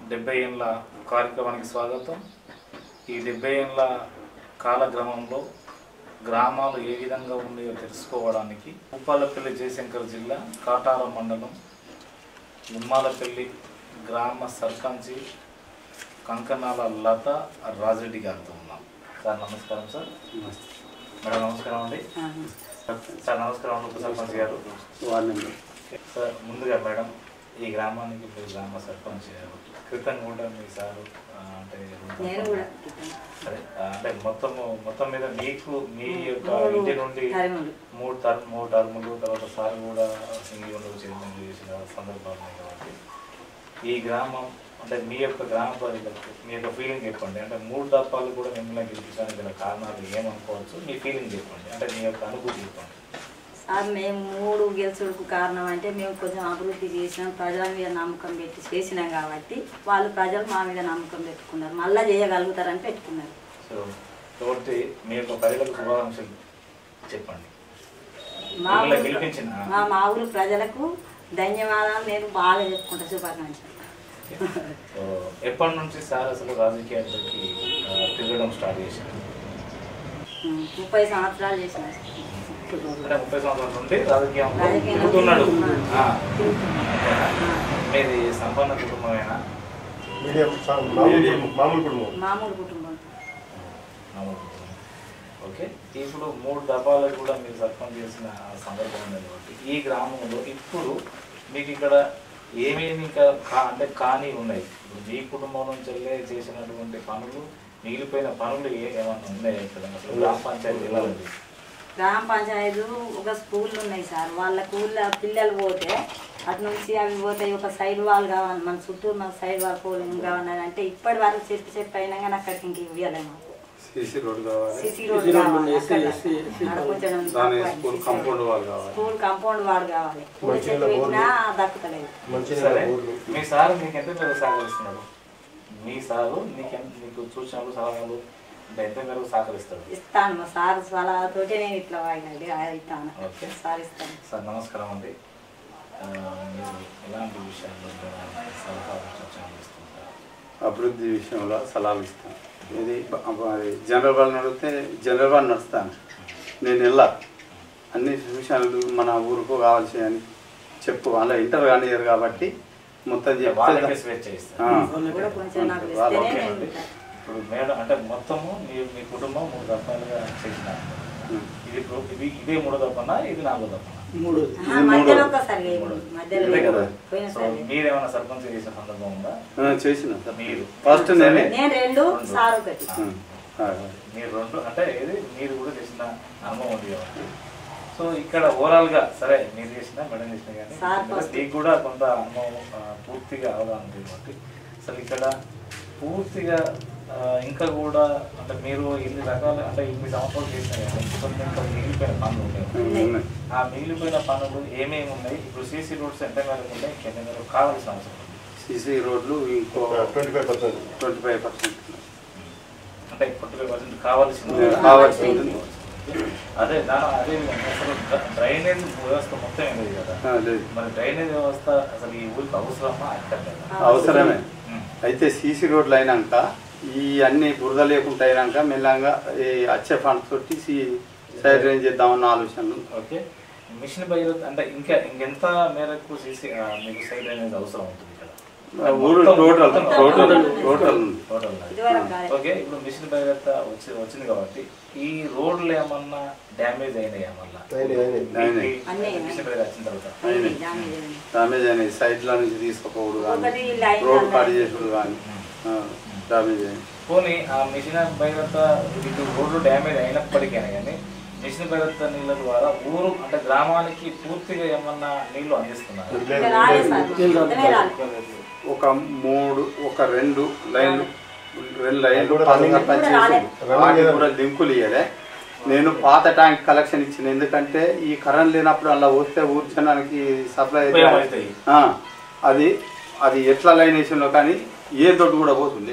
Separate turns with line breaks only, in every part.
డెబ్బై ఏళ్ళ కార్యక్రమానికి స్వాగతం ఈ డెబ్బై ఏళ్ళ కాలక్రమంలో గ్రామాలు ఏ విధంగా ఉన్నాయో తెలుసుకోవడానికి ఉప్పాలపల్లి జయశంకర్ జిల్లా కాటారం మండలం నిమ్మాలపల్లి గ్రామ సర్పంచి కంకనాల లత రాజిరెడ్డి గారితో ఉన్నాం సార్ నమస్కారం సార్ మేడం నమస్కారం అండి సార్ నమస్కారం ఉప sarpanch garu
ward member
sir ముందుగా మేడం ఈ గ్రామానికి మీరు గ్రామ సర్పంచ్ క్రితం కూడా మీ సారు ఆ, అంటే
నేను కూడా
సరే ఆ, అంటే మొత్తము మొత్తం మీద మీకు మీ యొక్క
మూడు
ఇంటి నుండి
టర్ములు.
మూడు టర్మ్ మూడు టర్ములు తర్వాత సార్ కూడా సింగిల్ ఉండవు చైర్మన్ చేసిన సందర్భాలు ఉన్నాయి కాబట్టి ఈ గ్రామం అంటే మీ యొక్క గ్రామ ప్రజలకు మీ యొక్క ఫీలింగ్ చెప్పండి అంటే మూడు దప్పాలు కూడా మిమ్మల్ని గెలిపించడానికి గల కారణాలు ఏమనుకోవచ్చు మీ ఫీలింగ్ చెప్పండి అంటే మీ యొక్క అనుభూతి చెప్పండి
సార్ మేము మూడు గెలుచుడుకు కారణం అంటే మేము కొంచెం అభివృద్ధి చేసినాం ప్రజల మీద నమ్మకం పెట్టి చేసినాం కాబట్టి వాళ్ళు ప్రజలు మా మీద నమ్మకం పెట్టుకున్నారు మళ్ళా చేయగలుగుతారని పెట్టుకున్నారు
సో కాబట్టి మీ యొక్క ప్రజలకు శుభాకాంక్షలు చెప్పండి
మా
మిమ్మల్ని
ఊరు-
గెలిపించిన
మా మా ఊరు ప్రజలకు ధన్యవాదాలు నేను బాగా చెప్పుకుంటా శుభాకాంక్షలు
సో ఎప్పటి నుంచి సార్ అసలు రాజకీయాల్లోకి ఆ, తిరగడం స్టార్ట్ చేశారు
ఉం, ముప్పై సంవత్సరాలు చేసిన
అంటే ముప్పై సంవత్సరాల నుండి రాజకీయంలో
రాజకీయంలో
తిరుగుతున్నాడు
తిరుగుతున్నాడు.
ఆ. అంతేనా? మీది సంపన్న కుటుంబమేనా
మీడియం సా- మామూలు మామూలు కుటుంబం
మామూలు కుటుంబం
మామూలు కుటుంబం. ఓకే ఇప్పుడు మూడు డబ్బాలకు కూడా మీరు సర్పంచ్ చేసిన సందర్భం ఉంది కాబట్టి ఈ గ్రామంలో ఇప్పుడు మీకు ఇక్కడ ఏమేమి ఇంకా కా అంటే కానీ ఉన్నాయి ఇప్పుడు మీ కుటుంబం నుంచి వెళ్ళే చేసినటువంటి పనులు మిగిలిపోయిన పనులు ఏ- ఏమన్నా ఉన్నాయి ఇక్కడ అసలు గ్రామ పంచాయతీ వెళ్ళాలండి
గ్రామ పంచాయతీ ఒక స్కూల్ ఉన్నాయి సార్ వాళ్ళ స్కూల్లో పిల్లలు పోతే అటు నుంచి అవి పోతాయి ఒక సైడ్ వాల్ కావాలి మన చుట్టూ మన సైడ్ వాల్ పోలింగ్ కావాలి అంటే ఇప్పటి వరకు చెప్పి చెప్పి అయినా కానీ అక్కడికి ఇంక ఇవ్వలేము
సీసీ రోడ్ కావాలి
సిసి రోడ్ కావాలి అక్కడ. ఆడ కొంచెం
దాని
తక్కువ
స్కూల్
అయింది.
కాంపౌండ్ వాళ్ళు కావాలి
స్కూల్ కాంపౌండ్ వాడు కావాలి పూల చెట్టు పెట్టినా దక్కుతలేదు
మంచి
సరే
ఊర్లు
మీ సారు మీకు ఎంత మేరకు సహకరిస్తున్నాడు మీ సారు మీకు ఎంత మీకు సూచనలు సలహాలు అంటే ఎంత మేరకు సహకరిస్తాడు
ఇస్తాను మా సార్ సలహాతోటే నేను ఇట్లా వాగినది ఇస్తాను
ఓకే.
సార్ ఇస్తాను
సార్ నమస్కారం అండి ఆ, మీరు ఎలాంటి విషయాల్లో మీరు సలహాలు సూచనలు ఇస్తుంటారు
అభివృద్ధి విషయంలో సలహాలు ఇస్తాను ఇది బ- అది జనరల్ వాళ్ళని అడిగితే జనరల్ వాళ్ళని నడుస్తాను నేను వెళ్ళా అన్ని విషయాలు మన ఊరుకు కావాల్సి అని చెప్పు అలా ఇంటర్ కానియరు కాబట్టి మొత్తం
వాళ్ళకే
చెప్తే
స్వేచ్ఛ ఇస్తారు
ఆ.
కూడా కొంచెం నాకు
వాళ్ళ-
ఇస్తేనే
ఓకే
నేను
అండి
ఉంటాను.
ఇప్పుడు మేడం అంటే మొత్తము మీ మీ కుటుంబం మూడు దఫాలుగా చేసిన
ఉం.
ఇది ఇప్పుడు ఇది ఇదే మూడో దఫనా ఇది నాలుగో దఫనా
ఆహా, మధ్యలో ఒక్కసారి వేయండి. మధ్యలో
ఇదే కదా
వేయండి. పోయిన
సో
సారి
మీరేమైనా సర్పంచ్ చేసిన సందర్భం ఉందా
ఆ, చేసిన సార్
మీరు
ఫస్ట్ నేనే
నేను రెండు సార్ ఒకటి
ఉం. ఆ,
మీరు రెండు అంటే ఇది మీరు కూడా చేసిన అనుభవం ఉంది కాబట్టి సో ఇక్కడ ఓవరాల్ గా సరే మీరు చేసిన మేడం చేసిన కానీ
సార్
ఇక్కడ
first.
మీకు కూడా కొంత అనుభవం ఆ, పూర్తిగా అవగాహన ఉంది కాబట్టి అసలు ఇక్కడ పూర్తిగా ఆ, ఇంకా కూడా అంటే మీరు ఇన్ని రకాల అంటే ఇన్ని సంవత్సరాలు చేసిన కదా ఇంకొన్ని ఇంకా మిగిలిపోయిన పనులు ఉంటాయి
ఉం, ఉన్నాయి.
ఆ మిగిలిపోయిన పనులు ఏమేమి ఉన్నాయి ఇప్పుడు సీసీ రోడ్స్ ఎంత మేరకు ఉన్నాయి ఇంకెన్ని మేరకు కావాల్సిన అవసరం ఉంది
సీసీ రోడ్లు ఇంకో
twenty five percent
twenty five percent
అంటే ఫార్టీ ఫైవ్ పర్సెంట్ కావాల్సింది
Yeah. కావాల్సి ఉంటుంది.
అదే దాని అదే విధంగా అసలు డ్ర- డ్రైనేజ్ వ్యవస్థ మొత్తం ఏం లేదు కదా
లేదు
మరి డ్రైనేజ్ వ్యవస్థ అసలు ఈ ఊరికి అవసరమా అక్కర్లేదా
అవసరమే
ఉమ్.
అయితే సీసీ రోడ్లు అయినాక ఈ అన్ని బురద లేకుండా అయినాక మెల్లగా ఈ వచ్చే ఫండ్స్ తోటి సీ- సైడ్ రేంజ్ చేద్దామన్న ఆలోచనలు
ఓకే మిషన్ భగీరథ అంటే ఇంకా ఇంకెంత మేరకు సీసీ మీకు సైడ్ డ్రైనేజ్ అవసరం ఉంటుంది ఇక్కడ
ఊరు
మొత్తం-
టోటల్
మొత్తం
టోటల్
టోటల్
టోటల్
టోటల్
ఇదివరకు కాలేదు.
ఓకే ఇప్పుడు మిషన్ భగీరథ వచ్చి వచ్చింది కాబట్టి ఈ రోడ్లు ఏమన్నా డ్యామేజ్ అయినాయా మళ్ళా
అయినాయి, అయినాయి.
అయినాయి.
అన్నీ
మిషన్ భగీరథ వచ్చిన తర్వాత
అయింది, డ్యామేజ్ అయింది.
డామేజ్ అయినాయి సైడ్ల నుంచి తీసుకోపోవడు
ఒకటి
కానీ
లైన్
రోడ్
అలా-
కట్ చేసుడు కానీ డామేజ్ అయింది
పోనీ ఆ మిషన్ భగీరథ ఇటు రోడ్లు డ్యామేజ్ అయినప్పటికైనా కానీ మిషన్ భగీరథ నీళ్ళ ద్వారా ఊరు అంటే గ్రామానికి పూర్తిగా ఏమన్నా నీళ్లు అందిస్తున్నారు
ఇంకా రాలేదు సార్ మొత్తమే రాలేదు.
ఒక మూడు ఒక రెండు లైన్లు రెండు లైన్లు
కూడా
పదంగా
రన్నింగ్
పనిచేసింది
రన్నింగ్
వాటికి
ఏదో-
కూడా లింకులు ఇవ్వలే నేను పాత ట్యాంక్ కలెక్షన్ ఇచ్చిన ఎందుకంటే ఈ కరెంట్ లేనప్పుడు అలా వస్తే ఊరు జనానికి సప్లై అయితే
ఉపయోగమవుతాయి.
ఆ, అది అది ఎట్లా లైన్ వేసిందో కానీ ఏ దొడ్డు కూడా పోతుంది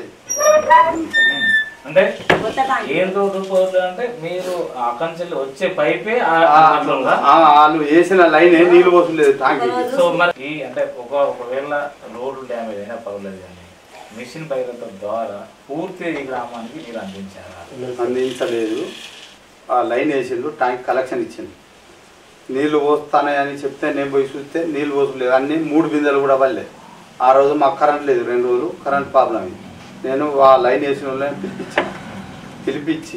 అంటే
కొత్త ట్యాంక్.
ఏం రోడ్డు పోతుంది అంటే మీరు అక్కడి నుంచి వచ్చే పైపే ఆ-
ఆ,
అట్లా ఉందా
ఆ, వాళ్ళు వేసిన లైన్ నీళ్ళు పోతుంది ట్యాంక్
ఒకరోజు
సో మరి ఈ అంటే ఒక ఒకవేళ రోడ్డు డ్యామేజ్ అయినా పర్వాలేదు కానీ మిషన్ భగీరథ ద్వారా పూర్తి ఈ గ్రామానికి నీరు అందించారా
అందించలేదు ఆ లైన్ వేసిండు ట్యాంక్ కలెక్షన్ ఇచ్చిండు నీళ్లు పోస్తానని చెప్తే నేను పోయి చూస్తే నీళ్లు పోసలేదు అన్ని మూడు బిందెలు కూడా పడలేదు ఆ రోజు మాకు కరెంట్ లేదు రెండు రోజులు కరెంట్ ప్రాబ్లం అయింది నేను ఆ లైన్ వేసిన వాళ్ళని పిలిపించాను పిలిపించి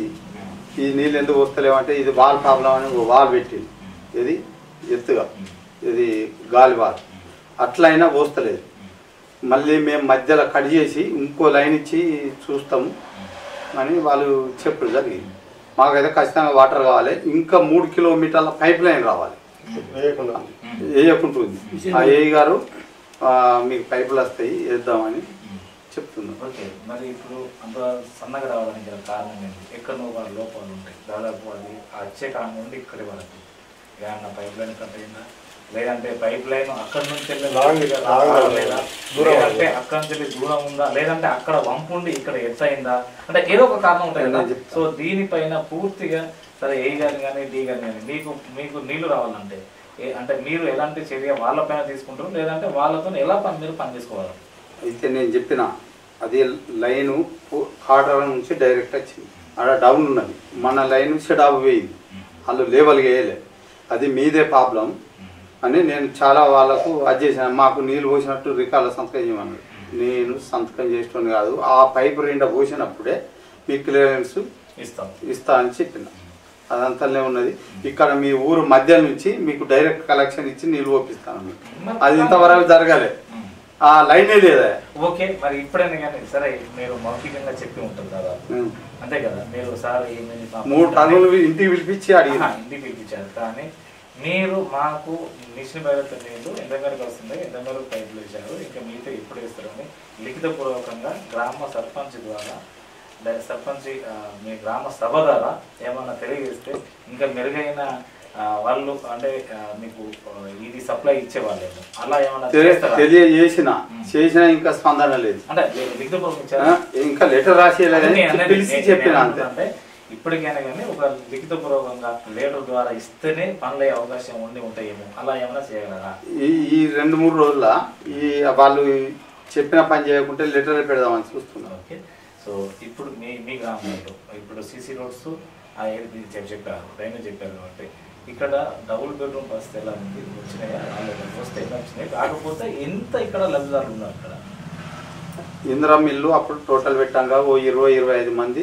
ఈ నీళ్ళు ఎందుకు వస్తలేమంటే ఇది వాల్ ప్రాబ్లం అని ఒక వాల్ పెట్టింది ఇది ఎత్తుగా ఇది గాలి వాల్ అట్లయినా పోస్తలేదు మళ్ళీ మేము మధ్యలో కట్ చేసి ఇంకో లైన్ ఇచ్చి చూస్తాము అని వాళ్ళు చెప్పడం జరిగింది మాకైతే ఖచ్చితంగా వాటర్ కావాలి ఇంకా మూడు కిలోమీటర్ల పైప్ లైన్ రావాలి
వేయకుండా
వేయకుంటుంది ఆ ఏ గారు ఆ, మీకు పైపులు వస్తాయి వేద్దామని చెప్తున్నారు
ఓకే మరి ఇప్పుడు అంత సన్నగా రావడానికి గల కారణం ఏంటి ఎక్కడో వాళ్ళ లోపాలు ఉంటాయి దాదాపు అది ఆ వచ్చే కాలం నుండి ఇక్కడి వరకు ఏమన్నా పైప్ లైన్ కట్ అయిందా లేదంటే పైప్ లైన్ అక్కడ నుంచి వెళ్ళి
లాంగ్
లోపలికి
లాంగ్
రావాలేదా?
దూరం
లేదంటే అక్కడ నుంచి వెళ్ళి దూరం ఉందా లేదంటే అక్కడ వంపు ఉండి ఇక్కడ ఎత్తయిందా అంటే ఏదో ఒక కారణం ఉంటుంది కదా
నేను చెప్తాను.
సో దీనిపైన పూర్తిగా సరే ఏ గాని కానీ డి గాని కానీ మీకు మీకు నీళ్లు రావాలంటే ఏ- అంటే మీరు ఎలాంటి చర్య వాళ్ళపైన తీసుకుంటారు లేదంటే వాళ్ళతో ఎలా పని మీరు పని చేసుకోవాలి
అయితే నేను చెప్పిన అది లైను కాటర నుంచి డైరెక్ట్ వచ్చింది ఆడ డౌన్ ఉన్నది మన లైన్ షెడాబు వేయింది వాళ్ళు లేవల్ వేయలే అది మీదే ప్రాబ్లం అని నేను చాలా వాళ్ళకు అది చేశాను మాకు నీళ్ళు పోసినట్టు రికార్డుల సంతకం చేయమన్నాడు నేను సంతకం చేసిన కాదు ఆ పైపు రెండా పోసినప్పుడే మీ క్లియరెన్స్
ఇస్తాం
ఇస్తా అని చెప్పిన అదంతానే ఉన్నది ఇక్కడ మీ ఊరు మధ్య నుంచి మీకు డైరెక్ట్ కలెక్షన్ ఇచ్చి నీళ్ళు పంపిస్తాను అది ఇంతవరకు జరగాలి
ఉమ్.
ఆ లైనే లేదా
ఓకే మరి ఇప్పుడైనా కానీ సరే మీరు మౌఖికంగా చెప్పి ఉంటారు కదా
ఉమ్.
అంతే కదా మీరు సార్ ఏమి మాకు
మూడు టన్నులు ఇంటికి పిలిపించి అడిగిన
ఆహా, ఇంటికి పిలిపించారు కానీ మీరు మాకు మిషన్ భైరత నీళ్ళు ఎంత మేరకు వస్తుంది ఎంత మేరకు పైపులు ఇచ్చారు ఇంకా మీతో ఎప్పుడు ఇస్తారని లిఖితపూర్వకంగా గ్రామ సర్పంచ్ ద్వారా డ- సర్పంచ్ ఆ, మీ గ్రామ సభ ద్వారా ఏమన్నా తెలియజేస్తే ఇంకా మెరుగైన ఆ, వాళ్ళు అంటే ఆ, మీకు ఆ, ఇది సప్లై ఇచ్చేవాళ్ళేమో అలా ఏమన్నా
తెలి-
చేస్తారా
తెలియజేసిన చేసిన ఇంకా స్పందన లేదు
అంటే లిఖితపూర్వకం
ఆ,
ఇచ్చారా
ఇంకా లెటర్ రాసేయాలని
అదే అనేది
పిలిచి
నేను
చెప్పిన అంతే
ఏమంటున్నానంటే, ఇప్పటికైనా కానీ ఒక లిఖితపూర్వకంగా లేటర్ ద్వారా ఇస్తేనే పనులయ్యే అవకాశం ఉండి ఉంటాయేమో అలా ఏమైనా చేయగలరా
ఈ ఈ రెండు మూడు రోజుల ఈ వాళ్ళు చెప్పిన పని చేయకుంటే లెటర్ పెడదామని చూస్తున్నాం
ఓకే సో ఇప్పుడు మీ మీ గ్రామంలో ఇప్పుడు సీసీ రోడ్స్ ఆ ఏది చెప్పి చెప్పారు రైలు చెప్పారు కాబట్టి ఇక్కడ డబుల్ బెడ్రూమ్ బస్ ఎలా ఉంది వచ్చినాయా రాలేదా వస్తే ఎలా వచ్చినాయి కాకపోతే ఎంత ఇక్కడ లబ్ధిదారులు ఉన్నారు ఇక్కడ
ఇందిరా ఇల్లు అప్పుడు టోటల్ పెట్టంగా ఓ ఇరవై ఇరవై ఐదు మంది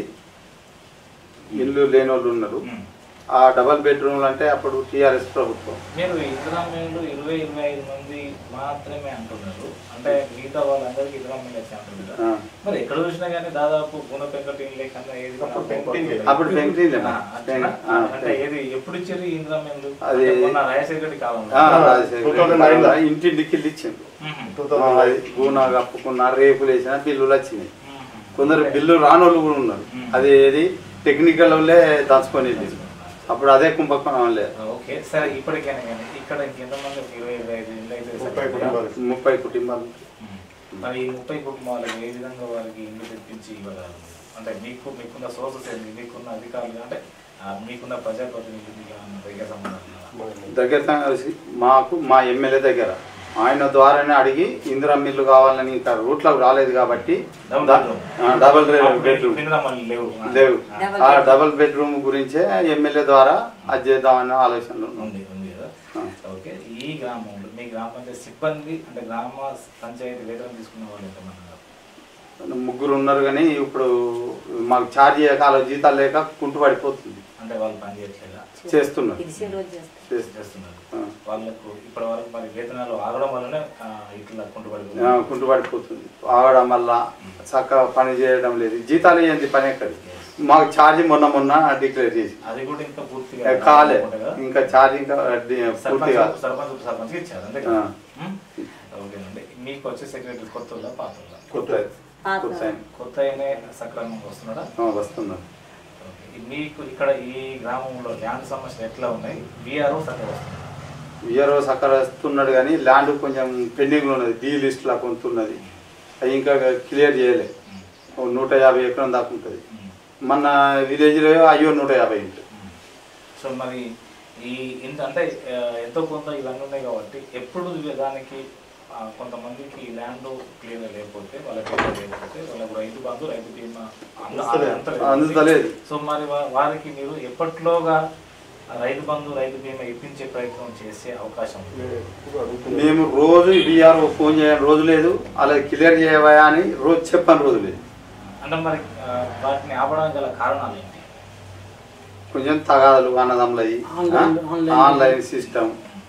ఇల్లు లేని వాళ్ళు ఉన్నారు
ఉమ్.
ఆ డబల్ బెడ్రూమ్లు అంటే అప్పుడు టీఆర్ఎస్ ప్రభుత్వం
మీరు ఇంద్రామీలు ఇరవై ఇరవై ఐదు మంది మాత్రమే అంటున్నారు అంటే మిగతా వాళ్ళందరికీ ఇంద్రామీలు వచ్చి అంటున్నారు
ఆ.
మరి ఎక్కడ చూసినా కానీ దాదాపు గుణ పెంకటి లేకన్నా ఏది కూడా
అప్పుడు పెంకుటిన్
పడుతుంది.
అప్పుడు పెంకుటిన్లే
ఆ,
మరి.
అంతేనా?
ఆ,
అంటే ఏది ఎప్పుడు ఇచ్చారు ఈ ఇంద్రామీలు
అది-
అంటే మొన్న రాజశేఖర్ కాలంలో
ఆ,
ఆ,
రాజశేఖర్
2009 లో.
ఇంటింటికి ఇల్లు ఇచ్చిండు
మ్మ్.
టూ
ఆ,
థౌసండ్
అది గూనా కప్పుకున్న రేపులు వేసిన బిల్లులు వచ్చినాయి
మ్మ్.
కొందరు బిల్లు రానోళ్ళు కూడా ఉన్నారు
మ్మ్.
అది ఏది టెక్నికల్ వాళ్ళే దాచుకునేది అప్పుడు అదే కుంభకోణం వాళ్ళే
ఓకే సరే ఇప్పటికైనా కానీ ఇక్కడ ఇంకెంతమంది ఒక ఇరవై ఇరవై ఐదు ఇల్లు అయితే
ముప్పై
సరిపోయా?
కుటుంబాలు
ముప్పై కుటుంబాలు
మ్మ్. మరి ఈ ముప్పై కుటుంబాలకు ఏ విధంగా వారికి ఇల్లు తెప్పించి ఇవ్వగలరు అంటే మీకు మీకున్న సోర్సెస్ ఏంటి మీకున్న అధికారులు అంటే ఆ, మీకున్న ప్రజాప్రతినిధులు ఏమన్నా దగ్గర సంబంధాలు ఉన్నాయా?
దగ్గర త- మాకు మా ఎమ్మెల్యే దగ్గర ఆయన ద్వారానే అడిగి ఇందిరా మిల్లు కావాలని ఇంకా రూట్లకు రాలేదు కాబట్టి
డబుల్
దా-
బెడ్రూమ్.
ఆ, డబుల్ రే-
అప్పుడు
బెడ్రూమ్
ఇందిరామల్లి లేవు
లేవు
ఆ,
డబుల్
ఆ డబుల్ బెడ్రూమ్ గురించే ఎమ్మెల్యే ద్వారా అది చేద్దామనే ఆలోచనలు ఉన్నాం
ఉంది ఉంది కదా
ఆ.
ఓకే ఈ గ్రామంలో మీ గ్రామ పంచాయతీ సిబ్బంది అంటే గ్రామ పంచాయతీ వేతనం తీసుకున్న వాళ్ళు ఎంతమంది ఉన్నారు
ముగ్గురు ఉన్నారు కానీ ఇప్పుడు మాకు ఛార్జ్ చేయకాల జీతాలు లేక కుంటు పడిపోతుంది
అంటే వాళ్ళు పని చేయట్లేదా
చేస్తున్నారు
ఇడిసే రోజు చేస్తాం
చేస్తున్నారు.
చేస్తున్నారు
ఆ.
వాళ్ళకు ఇప్పటి వరకు మరి వేతనాలు ఆగడం వల్లనే ఆ, ఇట్లా కుంటు
ఆ,
పడిపోతుంది
కుంటు పడిపోతుంది ఆగడం వల్ల చక్కగా పని చేయడం లేదు జీతాలు ఏంటి పని ఎక్కడి మాకు ఛార్జ్ మొన్న మొన్న డిక్లేర్ చేసి
అది కూడా ఇంకా పూర్తిగా
ఏ, కాలే
అనుకుంటా కదా?
ఇంకా ఛార్జ్ ఇంకా డి- పూర్తిగా
సర్పంచ్ సర్పంచ్ సర్పంచ్ ఇచ్చారు అంతే కదా ఉం? ఓకేనండి మీకు వచ్చే సెక్రటరీ కొత్త వాళ్ళ పాత వాళ్ళ?
కొత్త
పాత.
కొత్త ఆయన.
కొత్త అయినే సక్రమంగా వస్తున్నాడా
ఆ, వస్తున్నారు
ఓకే. మీకు ఇక్కడ ఈ గ్రామంలో ల్యాండ్ సమస్యలు ఎట్లా ఉన్నాయి బీఆర్ఓ సగం వస్తుంది
ఇయర్ సక్కర వస్తున్నాడు కానీ ల్యాండ్ కొంచెం పెండింగ్లో ఉన్నది బీ లిస్ట్లో కొంత ఉన్నది అది ఇంకా క్లియర్ చేయలే ఓ నూట యాభై ఎకరం దాకా ఉంటుంది మన విలేజ్లో అయ్యో నూట యాభై ఇంటి
సో మరి ఈ ఇంత అంటే ఆ, ఎంతో కొంత ఇవన్నీ ఉన్నాయి కాబట్టి ఎప్పుడు దానికి ఆ, కొంతమందికి ల్యాండ్ క్లియర్ లేకపోతే వాళ్ళ పేరు లేకపోతే వాళ్ళకు రైతు బంధు రైతు బీమా అంద- అందలేదు.
అందుతలేదు
సో మరి వా- వారికి మీరు ఎప్పట్లోగా ఆ రైతు బంధు రైతు బీమా ఇప్పించే ప్రయత్నం చేసే అవకాశం ఉంది
నేను ఎక్కువ అడుగుతున్నాను.
మేము రోజు బీఆర్ఓ ఫోన్ చేయని రోజు లేదు అలా క్లియర్ చేయవా అని రోజు చెప్పని రోజు లేదు
అంటే మరి ఆ, వాటిని ఆపడానికి గల కారణాలు ఏంటి
కొంచెం తగాదాలు అన్నదమ్ములయ్యి
ఆన్లైన్- ఆన్లైన్.
ఆన్లైన్ సిస్టమ్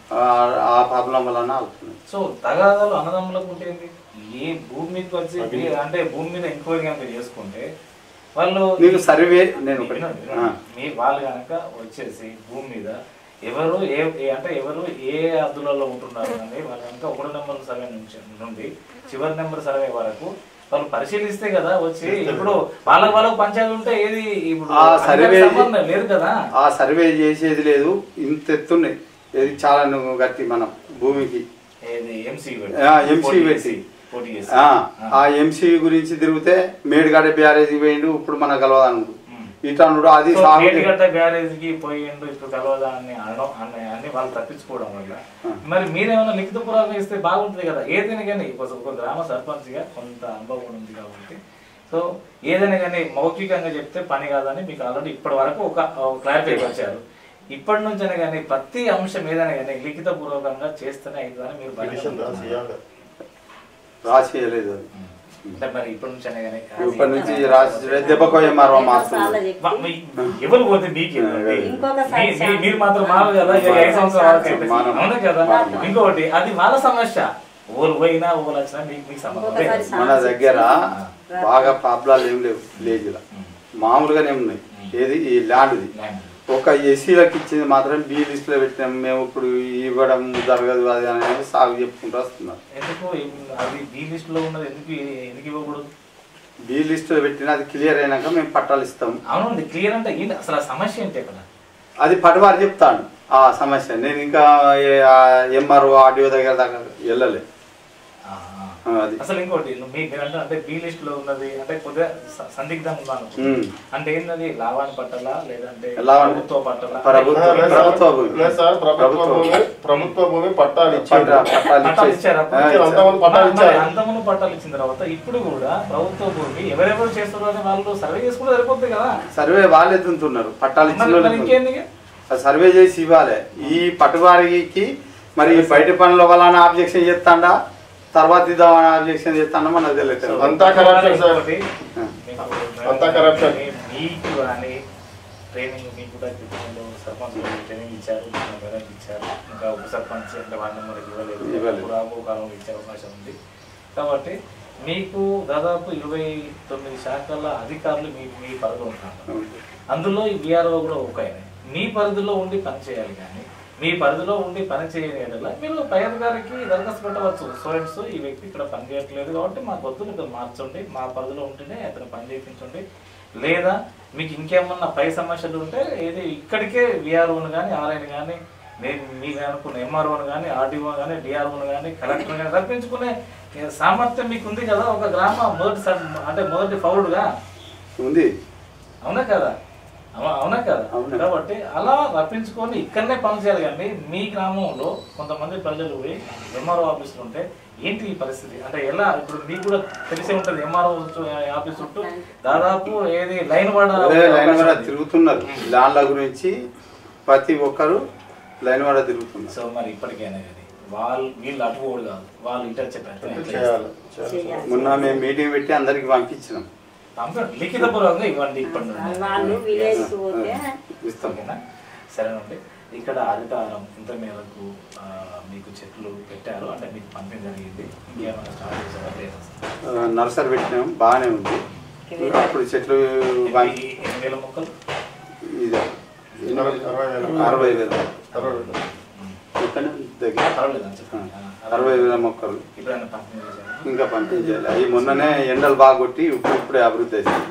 ఆ ప్రాబ్లం వలన అవుతుంది
సో తగాదాలు అన్నదమ్ములకు ఉంటే ఏంటి? ఏ భూమి మీదకి వచ్చి ఏ- అంటే భూమి మీద ఎంక్వైరీ కనుక చేసుకుంటే వాళ్ళు
నీకు సర్వే నేను ఒకటి
వినండి,
ఆ.
వినండి. మీ వాళ్ళు కనుక వచ్చేసి భూమి మీద ఎవరు ఏ ఏ- అంటే ఎవరు ఏ అద్దులలో ఉంటున్నారు అని వాళ్ళు కనుక ఒకటో నెంబర్ సర్వే నుంచి నుండి చివరి నెంబర్ సర్వే వరకు వాళ్ళు పరిశీలిస్తే కదా వచ్చి ఇప్పుడు వాళ్ళకి వాళ్ళకి పంచాయతీ ఉంటే ఏది ఇప్పుడు
ఆ సర్వే
అందరికి సంబంధం లేదు కదా
ఆ సర్వే చేసేది లేదు ఇంత ఎత్తున్నాయి ఇది చాలా నువ్వు గట్టి మనం భూమికి
ఏది ఎంసీ
ఆ, MC పెట్టి.
పోటీ చేసి
ఆ, ఆ ఎంసీ గురించి తిరిగితే మేడిగడ్డ బ్యారేజీ పోయిండు ఇప్పుడు మన కలవదాను
ఉమ్.
ఇటనుడు అది
సో
సాగు
మేడిగడ్డ బ్యారేజ్ కి పోయిండు ఇప్పుడు కలవదా అని అనడం అన్ని అన్ని వాళ్ళు తప్పించుకోవడం వల్ల మరి మీరేమైనా లిఖిత పురాణం ఇస్తే బాగుంటుంది కదా ఏదైనా కానీ ఒక ఒక గ్రామ సర్పంచ్ గా కొంత అనుభవం ఉంది కాబట్టి సో ఏదైనా కానీ మౌఖికంగా చెప్తే పని కాదని మీకు ఆల్రెడీ ఇప్పటి వరకు ఒక క్లారిఫై వచ్చారు ఇప్పటి నుంచైనా కానీ ప్రతి అంశం ఏదైనా కానీ లిఖిత పూర్వకంగా చేస్తేనే అవుతుందని మీరు
పిటిషన్
బలంగా
రాసి ఇవ్వాలి.
రాసేయలేదు అది
అంటే మరి ఇప్పటి నుంచైనా కానీ
ఇప్పటి నుంచి రాసి దెబ్బకో ఎంఆర్ఓ మారుతుంది
వా- మీ- ఎవరు పోతే మీకు ఏంటండి?
ఇంకొకసారి
మీ- మీ- మీరు మాత్రం మారు కదా ఇక ఐదు సంవత్సరాల వరకు అయితే.
మానం.
అవునా కదా
మానం.
ఇంకొకటి అది వాళ్ళ సమస్య ఊరు పోయినా ఊరు వచ్చినా మీకు మీకు సంబంధం
ఇంకొకసారి
లేదు.
సా-
మన దగ్గర బాగా ప్రాబ్లాలు ఏం లేవు విలేజ్లో మామూలుగానే ఉన్నాయి ఏది ఈ ల్యాండ్ది
ల్యాండ్.
ఒక ఎస్సీలకు ఇచ్చింది మాత్రం బి లిస్టులో పెట్టినాం మేము ఇప్పుడు ఇవ్వడం జరగదు అది అనేది సాగు చెప్పుకుంటూ వస్తున్నారు
ఎందుకు అది బి లిస్ట్ లో ఉన్నది ఎందుకు ఎందుకు ఇవ్వకూడదు
బి లిస్టులో పెట్టిన అది క్లియర్ అయినాక మేము పట్టాలు ఇస్తాం
అవునండి క్లియర్ అంటే ఏంటి అసలు ఆ సమస్య ఏంటి అక్కడ
అది పటవారు చెప్తాను ఆ సమస్య నేను ఇంకా ఎంఆర్ఓ ఆడియో దగ్గర దాకా వెళ్ళలే
ఆ, ఆ.
ఆ, అది
అసలు ఇంకోటి నువ్వు మీ మీరు అంటే అంటే బి లిస్ట్ లో ఉన్నది అంటే కొద్దిగా స- సందిగ్ధంగా ఉన్నాను
ఉమ్.
అంటే ఏంటది లావాణి పట్టాలా లేదంటే
లావాణి-
ప్రభుత్వ పట్టాలా
ప్రభుత్వ-
ఆ, లేదు సార్.
ప్రభుత్వ భూమి.
లేదు సార్ ప్రభుత్వ
ప్రభుత్వ
భూమి ప్రభుత్వ భూమి పట్టాలు ఇచ్చారు
పట్టా- పట్టాలు
పట్టాలు
ఇచ్చేసి-
ఇచ్చారా?
ఆ, ఇచ్చారు.
అంతమంది పట్టాలు ఇచ్చారు
అంతమంది పట్టాలు ఇచ్చిన తర్వాత ఇప్పుడు కూడా ప్రభుత్వ భూమి ఎవరెవరు చేస్తున్నారో అని వాళ్ళు సర్వే చేసుకుంటే సరిపోతుంది కదా
సర్వే వాళ్ళే తుంటున్నారు పట్టాలు ఇచ్చిన
మరి- మరి
వాళ్ళే
ఇంకేంది ఇక?
ఆ సర్వే చేసి ఇవ్వాలి ఈ పట్టువారికి మరి ఈ బయట పనుల వలన ఆబ్జెక్షన్ చేస్తాడా తర్వాత ఇద్దామని ఆబ్జెక్షన్ చేస్తాడా మనకు తెలియదు
అంతా కరప్షన్ సార్
ఇంకోటి,
ఆ.
మీకు
అంతా కరప్షన్.
మీకు కానీ ట్రైనింగ్ మీకు కూడా గతంలో సర్పంచ్ గారు ట్రైనింగ్ ఇచ్చారు మన మేరకు ఇచ్చారు ఇంకా ఉప సర్పంచ్ అంటే వాళ్ళ నెంబర్కి ఇవ్వలేదు
ఇవ్వలేదు.
ఇప్పుడు రాబో కాలంలో ఇచ్చే అవకాశం ఉంది కాబట్టి మీకు దాదాపు ఇరవై తొమ్మిది శాఖల అధికారులు మీ మీ పరిధిలో ఉంటారు అందులో ఈ బీఆర్ఓ కూడా ఒక ఆయన మీ పరిధిలో ఉండి పని చేయాలి కానీ మీ పరిధిలో ఉండి పని చేయని యెడల మీరు పై అధికారికి దరఖాస్తు పెట్టవచ్చు స్టూడెంట్స్ ఈ వ్యక్తి ఇక్కడ పని చేయట్లేదు కాబట్టి మా గొంతులు ఇక్కడ మార్చండి మా పరిధిలో ఉంటేనే అతను పని చేయించండి లేదా మీకు ఇంకేమన్నా పై సమస్యలు ఉంటే ఏది ఇక్కడికే విఆర్ఓను కానీ ఆర్ఐని కానీ నేను మీకు అనుకున్న ఎంఆర్ఓను కానీ ఆర్డీఓ కానీ డిఆర్ఓను కానీ కలెక్టర్ కానీ రప్పించుకునే సామర్థ్యం మీకు ఉంది కదా ఒక గ్రామ మొదటి సబ్- అంటే మొదటి పౌరుడుగా
ఉంది
అవునా కదా అవు- అవునా కదా
అవును.
కాబట్టి అలా రప్పించుకొని ఇక్కడనే పని చేయాలి కానీ మీ గ్రామంలో కొంతమంది ప్రజలు పోయి ఎంఆర్ఓ ఆఫీసులు ఉంటే ఏంటి ఈ పరిస్థితి అంటే ఎలా ఇప్పుడు మీకు కూడా తెలిసే ఉంటుంది ఎంఆర్ఓ ఆఫీస్ చుట్టూ దాదాపు ఏది లైన్ పడ
అదే లైన్ వర తిరుగుతున్నారు ల్యాండ్ల గురించి ప్రతి ఒక్కరు లైన్ వర తిరుగుతున్నారు
సో మరి ఇప్పటికైనా కానీ వాళ్ళు వీళ్ళు అటుపోడు కాదు వాళ్ళు ఇటు వచ్చే ప్రయత్నం ఎట్లా
చేయాలి
చేస్తారు?
చేయాలి
చేయాలి.
మొన్న మేము మీటింగ్ పెట్టి అందరికి పంపించినాం
పంపండి లిఖిత పూర్వకంగా ఇవ్వండి ఇప్పటి నుండి
వాళ్ళు విలేజ్ పోతే
ఇస్తాం
ఓకేనా సరేనండి ఇక్కడ హరితహారం ఇంత మేరకు ఆ, మీకు చెట్లు పెట్టారు అంటే మీకు పంపిణీ జరిగింది ఇంకేమైనా స్టార్ట్ చేశారా లేదా
ఆ, నర్సరీ పెట్టినాం బాగానే ఉంది అప్పుడు చెట్లు వాంగి-
ఎన్ని ఎన్ని వేల మొక్కలు
ఇది
అరవై అరవై వేల
అరవై వేల
అరవై వేల
ఇక్కడ దగ్గర
పర్వాలేదు అని చెప్పండి
ఆ, అరవై వేల మొక్కలు
ఇప్పుడైనా పంపిణీ చేశారా
ఇంకా పంపించాలి అవి మొన్ననే ఎండలు బాగా కొట్టి ఇప్పుడు ఇప్పుడే అభివృద్ధి అవుతుంది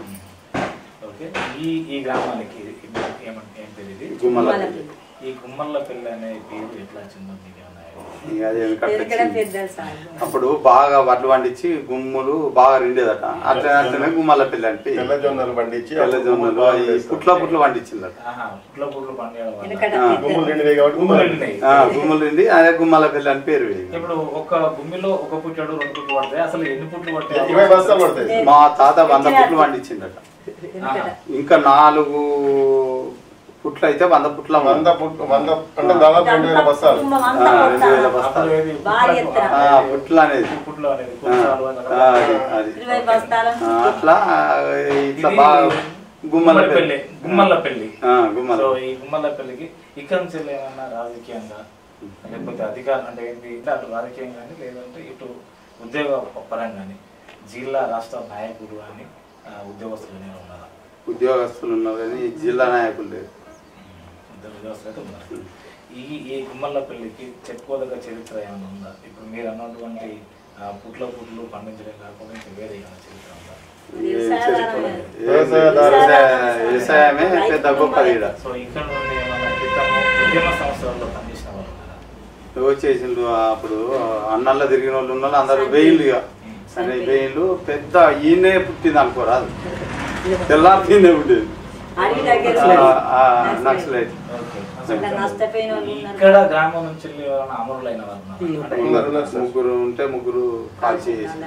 ఓకే ఈ ఈ గ్రామానికి ఇది ఏమంటే ఏం పేరు ఇది
గుమ్మల
గుమ్మలపల్లి.
ఈ గుమ్మల్ల పెళ్ళి అనే పేరు ఎట్లా వచ్చిందో మీకు ఏమైనా
ఇక అది వెనకట్ల
ఎందుకంటే
వచ్చింది.
పెద్దలు సార్
అప్పుడు బాగా వడ్లు పండించి గుమ్ములు బాగా రెండేదట అట్లా అట్లనే గుమ్మల పిల్ల అంటే
తెల్ల జొన్నలు పండించి
తెల్ల జొన్నలు అవి పుట్ల పుట్లు పండించిందట
ఆహా, పుట్ల పుట్లు పండియడం వల్ల.
ఎందుకంటే
ఆ,
పెద్దలు
గుమ్ములు నిండినాయి కాబట్టి
గుమ్మలు
గుమ్మలు
నిండినాయి.
ఆ, గుమ్మలు నిండి అదే గుమ్మల పిల్ల అని పేరు వేయింది
ఇప్పుడు ఒక గుమ్మిలో ఒక పుట్టాడు రెండు పుట్లు పడతాయి అసలు ఎన్ని పుట్లు పడతాయి
ఇరవై బస్తాలు పడతాయి
మా తాత వంద పుట్లు పండించిండట
ఎందుకంటే
ఇంకా నాలుగు పుట్లు అయితే వంద పుట్ల
వంద పుట్ వంద అంటే దాదాపు రెండు వేల బస్తాలు
కుటుంబం
ఆ,
అంతా
రెండు వేల
కొడతారు.
బస్తాలు.
అప్పుడు ఏది
భారీ
పుట్లకు-
ఎత్తున.
ఆ, పుట్లు అనేది
పుట్లు అనేది
ఆ,
కొంచాలు అని
ఆ, అది అది
ఇరవై బస్తాలు
ఆ, అట్లా ఇట్లా
ఇది
బాగా గుమ్మల
గుమ్మల పెళ్లి గుమ్మల పెళ్లి
ఆ, గుమ్మల
సో ఈ గుమ్మల పెళ్లికి ఇక్కడ నుంచి ఏమన్నా రాజకీయంగా లేకపోతే అధికారం అంటే ఏంటి అంటే అటు రాజకీయం కానీ లేదంటే ఇటు ఉద్యోగ పరంగా కానీ జిల్లా రాష్ట్ర నాయకుడు కానీ ఉద్యోగస్తులు కానీ ఉన్నారా
ఉద్యోగస్తులు ఉన్నారు కానీ జిల్లా నాయకులు లేరు
ఇద్దరు ఉద్యోగస్తులు అయితే ఉన్నారు ఈ ఈ గుమ్మల పెళ్లికి చెప్పుకోదగ్గ చరిత్ర ఏమైనా ఉందా ఇప్పుడు మీరు అన్నటువంటి ఆ, పుట్ల పుట్లు పండించడం కాకుండా ఇంకా వేరే ఏమైనా చరిత్ర ఉందా
ఏం చరిత్ర లేదు. ఏం
వ్యవసాయదారు-
వ్యవసాయ- వ్యవసాయమే పెద్ద గొప్పది ఈడ
సో ఇక్కడ నుండి ఏమైనా క్రితము ఉద్యమ సంవత్సరాల్లో పనిచేసిన వాళ్ళు ఉన్నారా
ఎవరు చేసిండు అప్పుడు అన్నల్లో తిరిగిన వాళ్ళు ఉన్న వాళ్ళు అందరూ వేయిళ్ళు ఇక అనే వేయిళ్ళు పెద్ద ఈయనే పుట్టింది అనుకోరాదు తెల్లారి ఈయనే పుట్టింది
అడవి దగ్గర
ఆ, ఆ, నక్సలైట్
ఓకే.
ఇక్కడ నష్టపోయిన వాళ్ళు ఉన్నారు.
ఇక్కడ గ్రామం నుంచి వెళ్ళి ఎవరైనా అమరులైన వాళ్ళు ఉన్నారా? అంటే
ఉన్నారు. ముగ్గురు ఉంటే ముగ్గురు కాల్చి చేసి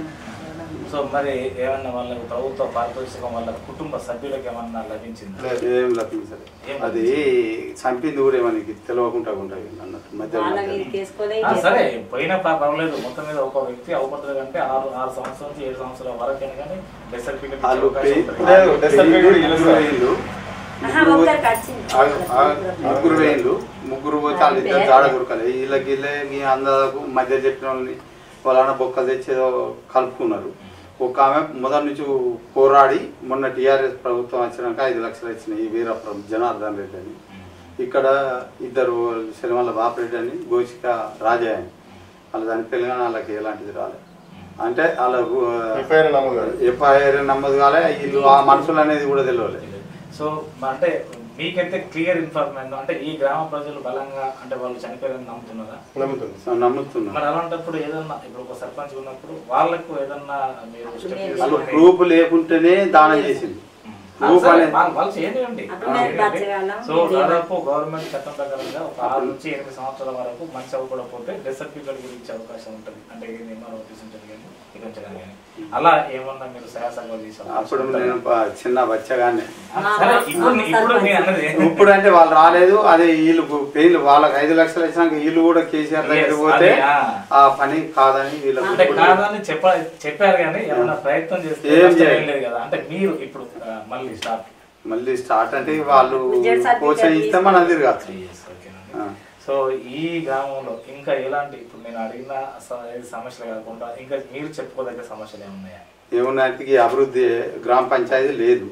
సో మరి ఏమన్నా వాళ్ళకి ప్రభుత్వ పారితోషికం వాళ్ళ కుటుంబ సభ్యులకు ఏమన్నా లభించిందా
ఏం లభించదు
ఏం
అది చంపింది కూడా మనకి తెలియకుండా ఉంటుంది అన్నట్టు మధ్య
వాళ్ళ
మధ్య
వీరికి వేసుకోలే
ఆ, సరే పోయినా పా- పర్వాలేదు మొత్తం మీద ఒక వ్యక్తి అవపడుతుంది అంటే ఆరు ఆరు సంవత్సరాల నుంచి ఏడు సంవత్సరాల వరకు కానీ డెత్ సర్టిఫికేట్ ఇచ్చే
వాళ్ళు
అవకాశం
పే-
ఉంటుంది.
లేదు, death certificate
ముగ్గురు
ఇస్తారు.
వేయిండ్లు.
ఆహా,
ముగ్గురు
ఒక్కరికి వచ్చింది.
ఆ- ఆ ముగ్గురు వేయిండ్లు ముగ్గురు పోతే వాళ్ళు ఇద్దరు జాడ కొరకాలి వీళ్ళకి వీళ్ళకి అందరకు మధ్య చెప్పిన వాళ్ళని వాళ్ళన్న బొక్కలు తెచ్చేదో కలుపుకున్నారు ఒక ఆమె మొదటి నుంచి పోరాడి మొన్న టీఆర్ఎస్ ప్రభుత్వం వచ్చినాక ఐదు లక్షలు ఇచ్చినాయి ఈ వీరప్రం జనార్దన్ రెడ్డి అని ఇక్కడ ఇద్దరు సినిమాల బాపరెడ్డి అని గోచిక రాజా అని వాళ్ళ చనిపోయిన కానీ వాళ్ళకి ఎలాంటిది రాలేదు అంటే వాళ్ళ
ఎఫ్ఐఆర్ నమోదు కాదు.
ఎఫ్ఐఆర్ నమ్మదు కాలే వీళ్ళు ఆ మనుషులు అనేది కూడా తెలియలేదు
సో అంటే మీకైతే క్లియర్ ఇన్ఫర్మేషన్ అంటే ఈ గ్రామ ప్రజలు బలంగా అంటే వాళ్ళు చనిపోయారని నమ్ముతున్నారా
నమ్ముతుంది
సో నమ్ముతున్నా
మరి అలాంటప్పుడు ఏదన్నా ఇప్పుడు ఒక సర్పంచ్ ఉన్నప్పుడు వాళ్ళకు ఏదన్నా మీరు step
వాళ్ళు
తీసుకొని-
ప్రూఫ్ లేకుంటేనే దానం చేసింది
ఆ,
ప్రూఫ్
సరే,
అనేది
వాళ్ళు వాళ్ళు చేయండి
అప్పుడు మేము బతకగలం.
సో దాదాపు గవర్నమెంట్ చట్టం ప్రకారంగా ఒక ఆరు నుంచి ఎనిమిది సంవత్సరాల వరకు మంచి అవ్వకపోతే డెత్ సర్టిఫికేట్ గురించి ఇచ్చే అవకాశం ఉంటుంది అంటే ఇది నిర్మాణ నోటీస్ ఉంటుంది కానీ ఇక ఉంచడం కానీ అలా ఏమన్నా మీరు సహాసంగా తీసే అవకాశం
అప్పుడు
ఉంటుందా?
నేను బ- చిన్న బచ్చగానే
ఆ, సరే ఇప్పుడు ఇప్పుడు నేను అన్నది
ఇప్పుడు అంటే వాళ్ళు రాలేదు అదే వీళ్ళు పెయిన్లు వాళ్ళకి ఐదు లక్షలు వచ్చినాక వీళ్ళు కూడా కేసీఆర్ దగ్గర
Yes,
పోతే
అది, ఆ.
ఆ పని కాదని వీళ్ళకి
అంటే
ఇప్పుడు-
కాదని చెప్ప చెప్పారు కానీ ఏమన్నా ప్రయత్నం చేస్తే
ఏం
కష్టం ఏం
చేయాలి?
లేదు కదా అంటే మీరు ఇప్పుడు ఆ, మళ్ళీ స్టార్ట్
మళ్ళీ స్టార్ట్ అంటే వాళ్ళు
Budget certificate
ప్రోత్సహిస్తే మనం తిరగచ్చు
ఓకేనండి
ఆ.
సో ఈ గ్రామంలో ఇంకా ఎలాంటి ఇప్పుడు నేను అడిగిన స- ఏ సమస్యలు కాకుండా ఇంకా మీరు చెప్పుకోదగ్గ సమస్యలు ఏమున్నాయా
ఏమున్నాయంటే ఈ అభివృద్ధి గ్రామ పంచాయతీ లేదు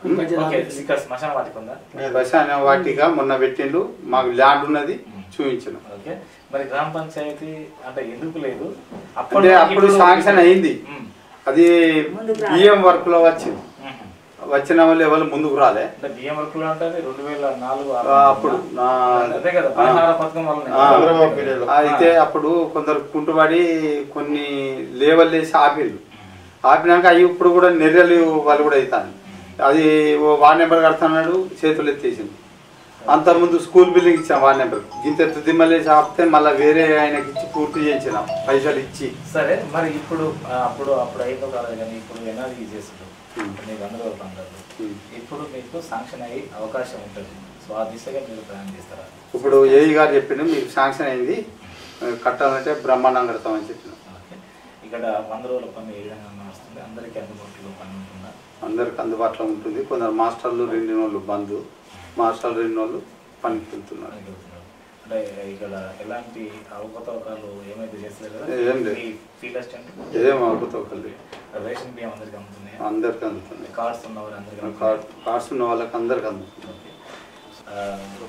ఓకే ఇంకా శ్మశాన వాటికి ఉందా
బస్ అనే వాటిగా మొన్న పెట్టిండు మాకు ల్యాండ్ ఉన్నది చూపించిన
ఓకే మరి గ్రామ పంచాయతీ అంటే ఎందుకు లేదు
అంటే అప్పుడు
ఇప్పుడు-
శాంక్షన్ అయింది
ఉమ్,
అది
ముందుకు రాలేదు.
బియ్యం వర్క్ లో వచ్చింది
ఉమ్.
వచ్చిన వాళ్ళు ఎవరు ముందుకు రాలే
అంటే బియ్యం వర్కులు అంటే అది రెండు వేల నాలుగు ఆరు
ఆ, అప్పుడు నా-
అదే కదా పరిహార పథకం వల్ల
ఆ.
చంద్రబాబు పీరియడ్ లో.
అయితే అప్పుడు కొందరు కుంటుబడి కొన్ని లేవల్ వేసి ఆపిళ్ళు ఆపినాక అవి ఇప్పుడు కూడా నెర్రలు వాళ్ళు కూడా అవుతాను అది ఓ వార్డ్ నెంబర్ కడుతున్నాడు చేతులు ఎత్తేసింది అంతకుముందు స్కూల్ బిల్డింగ్ ఇచ్చాం వార్డ్ నెంబర్ గింత ఎత్తు దిమ్మలేసి ఆపితే మళ్ళీ వేరే ఆయనకి ఇచ్చి పూర్తి చేయించినాం పైసలు ఇచ్చి
సరే మరి ఇప్పుడు ఆ, అప్పుడు అప్పుడు అయిందో కాదు కానీ ఇప్పుడు ఎన్ఆర్ఈ చేసిండు
ఉమ్.
మీకు అందరూ అందరు
ఉమ్.
ఇప్పుడు మీకు శాంక్షన్ అయ్యి అవకాశం ఉంటుంది సో ఆ దిశగా మీరు ప్రయాణం చేస్తారా
ఇప్పుడు ఏఈ గారు చెప్పిండు మీకు శాంక్షన్ అయింది ఆ, కట్టాలంటే బ్రహ్మాండం కడతామని చెప్పిన
ఓకే ఇక్కడ వంద రోజుల పని ఏ విధంగా నడుస్తుంది అందరికీ అందుబాటులో పని ఉంటుందా
అందరికి అందుబాటులో ఉంటుంది కొందరు మాస్టర్లు రెండు వాళ్ళు బంద్ మాస్టర్లు రెండు వాళ్ళు పనికి వెళ్తున్నారు
పనికి వెళ్తున్నారు. అంటే ఇక్కడ ఎలాంటి అవకతవకాలు ఏమైతే చేస్తలేదు కదా
ఏం లేదు.
మీ ఫీల్డ్ అసిస్టెంట్
ఏం అవ్వకపోతే
రేషన్ బియ్యం అందరికీ అందుతున్నాయా
అందరికి అందుతుంది
కార్డ్స్ ఉన్నవారు అందరికీ
కార్డ్ కార్డ్స్ ఉన్న వాళ్ళకి అందరికి అందుతుంది
ఓకే. ఆ,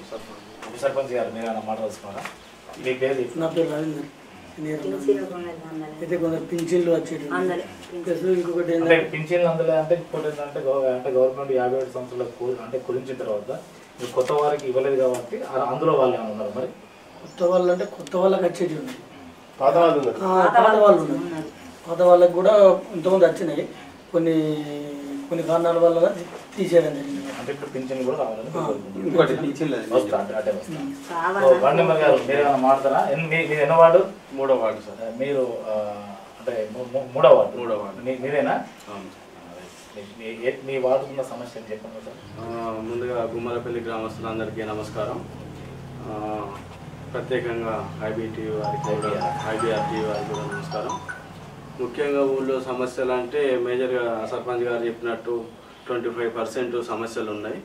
ఉప సర్పంచ్ గారు మీరు ఏమైనా మాట్లాడుతున్నారా మీ పేరు చెప్పు.
నా పేరు రవీందర్ సీనియర్ ఉన్నాను.
పింఛన్లు కొనేది అందరికీ.
అయితే కొందరు పింఛన్లు వచ్చేటి
అందరి
ప్లస్ ఇంకొకటి
అంటే
ఏంటంటే
పింఛన్లు అందులో అంటే ఇంకోటి ఏంటంటే గవ- అంటే గవర్నమెంట్ యాభై ఏడు సంవత్సరాల కూ- అంటే కుదించిన తర్వాత మీరు కొత్త వారికి ఇవ్వలేదు కాబట్టి ఆ- అందులో వాళ్ళు ఏమైనా ఉన్నారు మరి
కొత్త వాళ్ళు అంటే కొత్త వాళ్ళకి వచ్చేటి ఉన్నాయి
పాత వాళ్ళు ఉన్నారు
ఆ, పాత వాళ్ళు ఉన్నారు పాత వాళ్ళకి కూడా ఇంతమంది వచ్చినాయి కొన్ని కొన్ని కారణాల వల్ల తీసేయడం జరిగింది
అంటే ఇప్పుడు పింఛన్ కూడా రావాలని కోరుకుంటున్నాను.
ఇంకోటి పింఛన్లు అది.
వస్తా అంటే అటే వస్తా
కావాలి
ఓ, బండి నెంబర్ గారు మీరు ఏమైనా మాట్లాడతారా ఎన్ని మీ- మీరు ఎన్నో వార్డు
మూడో వార్డు సార్
ఆ, మీరు ఆ, అంటే మూ- మూ- మూడో వార్డు
మూడో వార్డు.
మీ- మీరేనా
అవును.
మీ- మీ- ఏ- మీ వార్డు ఉన్న సమస్య చెప్పండి సార్
ఆ, ముందుగా గుమ్మలపల్లి గ్రామస్తులందరికీ నమస్కారం ఆ, ప్రత్యేకంగా ఐబీటీ వారికి కూడా ఐబీఆర్టీ వారికి కూడా నమస్కారం ముఖ్యంగా ఊళ్ళో సమస్యలు అంటే మేజర్గా సర్పంచ్ గారు చెప్పినట్టు ట్వంటీ ఫైవ్ పర్సెంట్ సమస్యలు ఉన్నాయి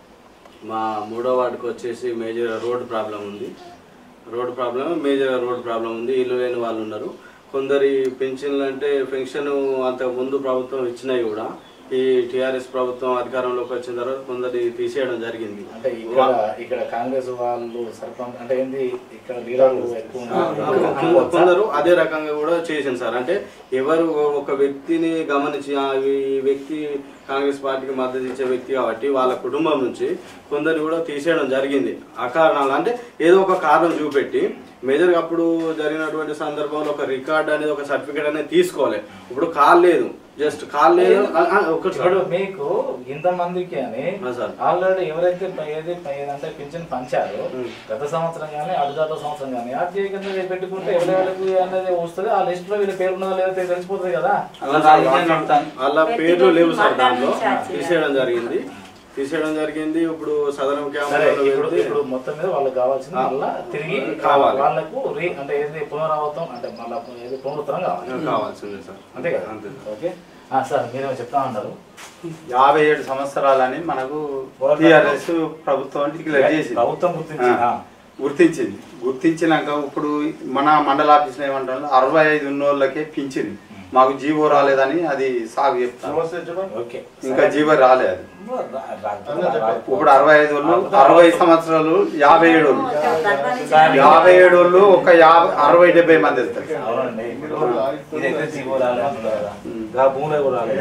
మా మూడో వార్డుకి వచ్చేసి మేజర్ రోడ్ ప్రాబ్లం ఉంది road problem major road problem ఉంది ఇల్లు లేని వాళ్ళు ఉన్నారు కొందరి పెన్షన్లు అంటే పెన్షన్ అంతకు ముందు ప్రభుత్వం ఇచ్చినాయి కూడా ఈ టిఆర్ఎస్ ప్రభుత్వం అధికారంలోకి వచ్చిన తర్వాత కొందరి తీసేయడం జరిగింది
అంటే ఇక్కడ ఇక్కడ కాంగ్రెస్ వాళ్ళు సర్పంచ్ అంటే ఏంది ఇక్కడ లీడర్లు ఎక్కువ ఉన్నారు.
కొందరు అదే రకంగా కూడా చేసింది సార్ అంటే ఎవరు ఒక వ్యక్తిని గమనించి ఆ ఈ వ్యక్తి కాంగ్రెస్ పార్టీకి మద్దతు ఇచ్చే వ్యక్తి కాబట్టి వాళ్ళ కుటుంబం నుంచి కొందరు కూడా తీసేయడం జరిగింది ఆ కారణాలు అంటే ఏదో ఒక కారణం చూపెట్టి మేజర్గా అప్పుడు జరిగినటువంటి సందర్భంలో ఒక రికార్డ్ అనేది ఒక సర్టిఫికేట్ అనేది తీసుకోవాలి ఇప్పుడు కాల్ లేదు జస్ట్ కాల్ లేదు ఆ, ఆ, ఒక
ఇప్పుడు మీకు ఇంతమందికి అని
ఆ, సార్.
ఆల్రెడీ ఎవరైతే ప- ఏది ప- ఏదంటే పింఛన్ పంచారో గత సంవత్సరం కానీ అడుగత సంవత్సరం కానీ ఆర్టీఐ కింద పెట్టుకుంటే ఎవరెవరికి అనేది వస్తుంది ఆ లిస్ట్ లో వీళ్ళ పేరు ఉన్నదో లేదో తెలిసిపోతుంది కదా
అలా రాజకీయం నడుపుతాను.
వాళ్ళ పేర్లు లేవు సార్
మండలం
దాంట్లో
నుంచి వచ్చిన.
తీసేయడం జరిగింది తీసేయడం జరిగింది ఇప్పుడు సదరం
సరే
క్యాంప్
ఇప్పుడు ఇప్పుడు మొత్తం మీద వాళ్ళకి కావాల్సింది మళ్ళా తిరిగి
కావాలి.
వాళ్ళకు రీ అంటే ఏది పునరావృతం అంటే మళ్ళా ఏది పునరుత్తరం కావాలి
కావాల్సిందే సార్
అంతే కదా
అంతే
ఓకే ఆ, సార్ మీరేమో చెప్తా ఉంటారు
యాభై ఏడు సంవత్సరాలని మనకు టిఆర్ఎస్ ప్రభుత్వం డిక్లేర్ చేసింది
ప్రభుత్వం గుర్తించింది
ఆ, గుర్తించింది గుర్తించినాక ఇప్పుడు మన మండల ఆఫీసులో ఏమంటారు అరవై ఐదు ఉన్న వాళ్ళకే పింఛన్ మాకు జీవో రాలేదని అది సాగు చెప్తాను
సమస్య చెప్పండి
ఓకే
ఇంకా జీవో రాలేదు అది
రా- రా- రా-
ఇప్పుడు అరవై ఐదు వాళ్ళు అరవై సంవత్సరాలు యాభై ఏడు వాళ్ళు
సార్,
యాభై ఏడు వాళ్ళు ఒక యాభై అరవై డెబ్బై మంది వెళ్తారు
అవునండి ఇప్పుడు ఇదైతే జీవో రాలేదు అంటున్నారు కదా ఇంకా భూమిలో కూడా రాలేదు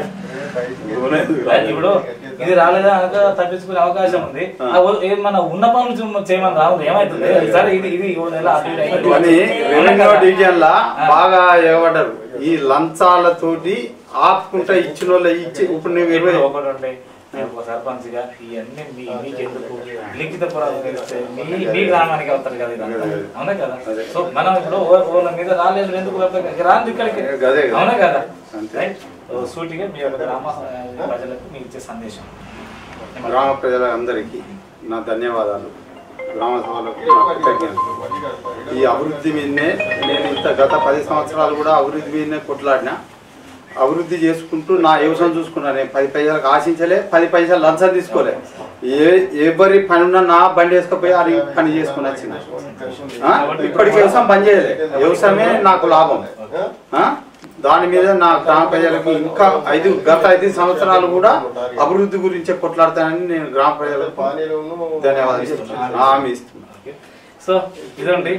ఇప్పుడు ఇది రాలేదా అనక తప్పించుకునే అవకాశం ఉంది ఆ ఓ- ఏ మన ఉన్న పనులు చూ- చేయమని రాదు ఏమైతుంది సరే ఇది ఇది ఓ నెల అటు ఇటు అయింది.
అని రెవెన్యూ డివిజన్ లా బాగా ఎగబడ్డారు ఈ లంచాలతోటి ఆపుకుంటా ఇచ్చిన వాళ్ళు ఇచ్చి ఇప్పుడు నువ్వు ఇరవై
ఇప్పుడు ఒకటి ఉంటే ఒక సర్పంచ్ గా ఇవన్నీ మీ మీకు ఎందుకు లిఖిత పురాణం తెలిస్తే మీ మీ గ్రామానికి అవుతారు కదా ఇదంతా. అవునా కదా సో మనం ఇప్పుడు ఓ- ఓళ్ళ మీద రాలేదు ఎందుకు లేకపోతే రాంది ఇక్కడికి
గదే కదా.
అవునా కదా
అంతే.
రైట్ సో సూటిగా మీ యొక్క గ్రామ ఆ, ప్రజలకు మీరు ఇచ్చే సందేశం
గ్రామ ప్రజలందరికీ నా ధన్యవాదాలు గ్రామ సభలకు నా కృతజ్ఞతలు ఈ అభివృద్ధి మీదనే నేను ఇంత గత పది సంవత్సరాలు కూడా అభివృద్ధి మీదనే కొట్లాడినా అభివృద్ధి చేసుకుంటూ నా వ్యవసాయం చూసుకున్నా నేను పది పైసలకు ఆశించలే పది పైసలు లంచం తీసుకోలే ఏ ఎవరి పని ఉన్నా నా బండి వేసుకుపోయి అది పని చేసుకుని వచ్చిన ఆ? ఇప్పటికి వ్యవసాయం పని చేయలే వ్యవసాయమే నాకు లాభం ఆ? దాని మీద నా గ్రామ ప్రజలకు ఇంకా ఐదు గత ఐదు సంవత్సరాలు కూడా అభివృద్ధి గురించే కొట్లాడతానని నేను గ్రామ ప్రజలకు
పానీయంను
ధన్యవాదాలు ఇస్తున్నాను. హామీ ఇస్తున్నాను
ఓకే. సో ఇదండి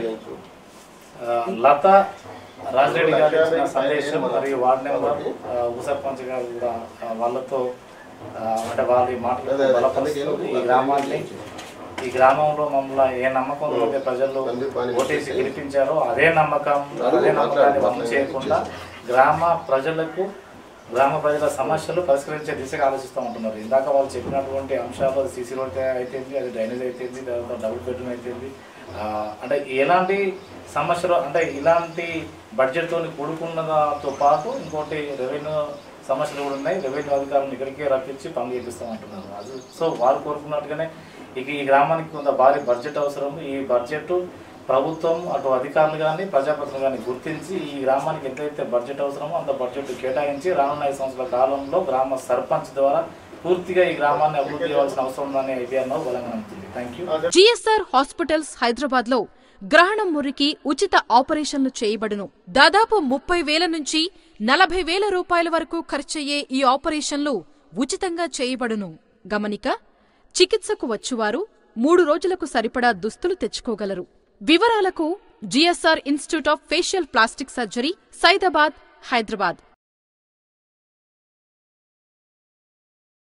ఆ, లత రాజిరెడ్డి గారు ఇచ్చిన సందేశం మరియు వార్డు నెంబర్ ఆ, ఉప సర్పంచ్ గారు కూడా ఆ, వాళ్ళతో ఆ, అంటే వాళ్ళ మాటలతో బలపరుస్తూ ఈ గ్రామాన్ని ఈ గ్రామంలో మమ్మల్ని ఏ నమ్మకం అయితే ప్రజలు ఓటేసి గెలిపించారో అదే నమ్మకం అదే నమ్మకాన్ని వమ్ము చేయకుండా గ్రామ ప్రజలకు గ్రామ ప్రజల సమస్యలు పరిష్కరించే దిశగా ఆలోచిస్తూ ఉంటున్నారు ఇందాక వాళ్ళు చెప్పినటువంటి అంశాలు అది సీసీ రోడ్ అయితేంది అది డ్రైనేజ్ అయితేంది తర్వాత డబుల్ బెడ్రూమ్ అయితేంది ఆ, అంటే ఎలాంటి సమస్యలు అంటే ఇలాంటి బడ్జెట్తో కూడుకున్నదాతో పాటు ఇంకోటి రెవెన్యూ సమస్యలు కూడా ఉన్నాయి రెవెన్యూ అధికారులను ఇక్కడికే రప్పించి పనులు చేపిస్తామంటున్నారు అది సో వారు కోరుకున్నట్టుగానే ఇక ఈ గ్రామానికి కొంత భారీ బడ్జెట్ అవసరం ఈ బడ్జెట్ ప్రభుత్వం అటు అధికారులు కానీ ప్రజాప్రతినిధులు కానీ గుర్తించి ఈ గ్రామానికి ఎంతైతే బడ్జెట్ అవసరమో అంత బడ్జెట్ కేటాయించి రానున్న ఐదు సంవత్సరాల కాలంలో గ్రామ సర్పంచ్ ద్వారా పూర్తిగా ఈ గ్రామాన్ని అభివృద్ధి చేయాల్సిన అవసరం ఉందని ఐబీఆర్ బలంగా నమ్ముతుంది thank you
GSR hospitals Hyderabad లో గ్రహణం మురికి ఉచిత ఆపరేషన్లు చేయబడును దాదాపు ముప్పై వేల నుంచి నలభై వేల రూపాయల వరకు ఖర్చయ్యే ఈ ఆపరేషన్లు ఉచితంగా చేయబడును గమనిక చికిత్సకు వచ్చువారు మూడు రోజులకు సరిపడా దుస్తులు తెచ్చుకోగలరు వివరాలకు GSR institute of facial plastic surgery Saidabad Hyderabad